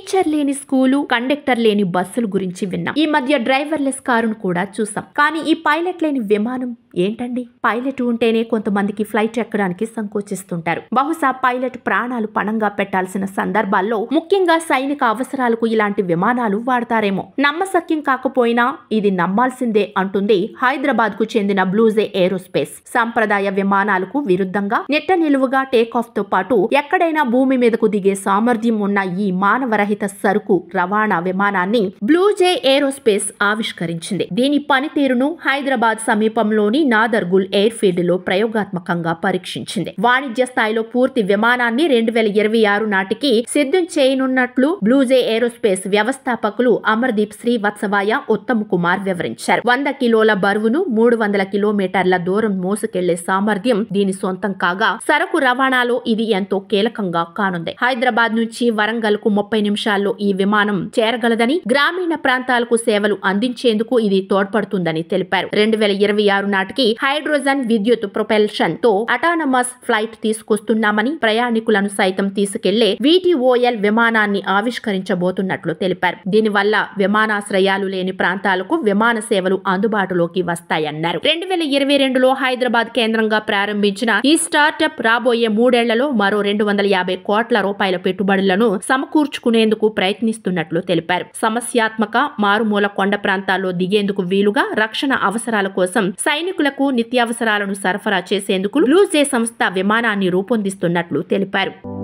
teacher లేని school conductor లేని బస్సుల గురించి విన్నాం ఈ మధ్య డ్రైవర్లెస్ కారును కూడా చూసాం కానీ ఈ పైలట్ లేని విమానం ఏంటండి పైలట్ ఉంటేనే కొంతమందికి ఫ్లైట్ ఎక్కడానికి సంకోచిస్తుంటారు బహుశా పైలట్ ప్రాణాలు పణంగా పెట్టాల్సిన సందర్భాల్లో ముఖ్యంగా సైనిక అవసరాలకు ఇలాంటి విమానాలు వాడతారేమో నమ్మసక్యం కాకపోయినా ఇది నమ్మాల్సిందే అంటుంది హైదరాబాద్ కు చెందిన బ్లూజే ఏరోస్పేస్ సంప్రదాయ విమానాలకు విరుద్ధంగా నెట్ట నిలువుగా టేకాఫ్ తో పాటు ఎక్కడైనా భూమి మీదకు దిగే సామర్థ్యం ఉన్న ఈ మానవరహిత సరుకు రవాణా విమానాన్ని బ్లూజే ఏరోస్పేస్ ఆవిష్కరించింది దీని పనితీరును హైదరాబాద్ సమీపంలోని నాదర్గుల్ ఎయిర్ ఫీల్డ్ లో ప్రయోగాత్మకంగా పరీక్షించింది వాణిజ్య స్థాయిలో పూర్తి విమానాన్ని రెండు వేల ఇరవై ఆరు నాటికి సిద్ధం చేయనున్నట్లు బ్లూజే ఏరోస్పేస్ వ్యవస్థాపకులు అమర్దీప్ శ్రీవత్సవాయ ఉత్తమ్ కుమార్ వివరించారు వంద కిలోల బరువును మూడు వందల కిలోమీటర్ల దూరం మోసుకెళ్లే సామర్థ్యం దీని సొంతం కాగా సరకు రవాణాలో ఇది ఎంతో కీలకంగా కానుంది హైదరాబాద్ నుంచి వరంగల్ కు ముప్పై నిమిషాల్లో ఈ విమానం చేరగలదని గ్రామీణ ప్రాంతాలకు సేవలు అందించేందుకు ఇది తోడ్పడుతుందని తెలిపారు రెండు వేల ఇరవై ఆరు నాటికి హైడ్రోజన్ విద్యుత్ ప్రొపెల్షన్ తో అటానమస్ ఫ్లైట్ తీసుకొస్తున్నామని ప్రయాణికులను సైతం తీసుకెళ్లే విటిఓఎల్ విమానాన్ని ఆవిష్కరించబోతున్నట్లు తెలిపారు దీనివల్ల విమానాశ్రయాలు లేని ప్రాంతాలకు విమాన సేవలు అందుబాటులోకి వస్తాయన్నారు రెండు వేల ఇరవై రెండులో హైదరాబాద్ కేంద్రంగా ప్రారంభించిన ఈ స్టార్టప్ రాబోయే మూడేళ్లలో మరో రెండు వందల యాభై కోట్ల రూపాయల పెట్టుబడులను సమకూర్చుకునేందుకు ప్రయత్నిస్తున్నట్లు తెలిపారు సమస్యాత్మక మారుమూల కొండ ప్రాంతాల్లో దిగేందుకు వీలుగా రక్షణ అవసరాల కోసం సైనికులకు నిత్యావసరాలను సరఫరా చేసేందుకు బ్లూజే సంస్థ విమానాన్ని రూపొందిస్తున్నట్లు తెలిపారు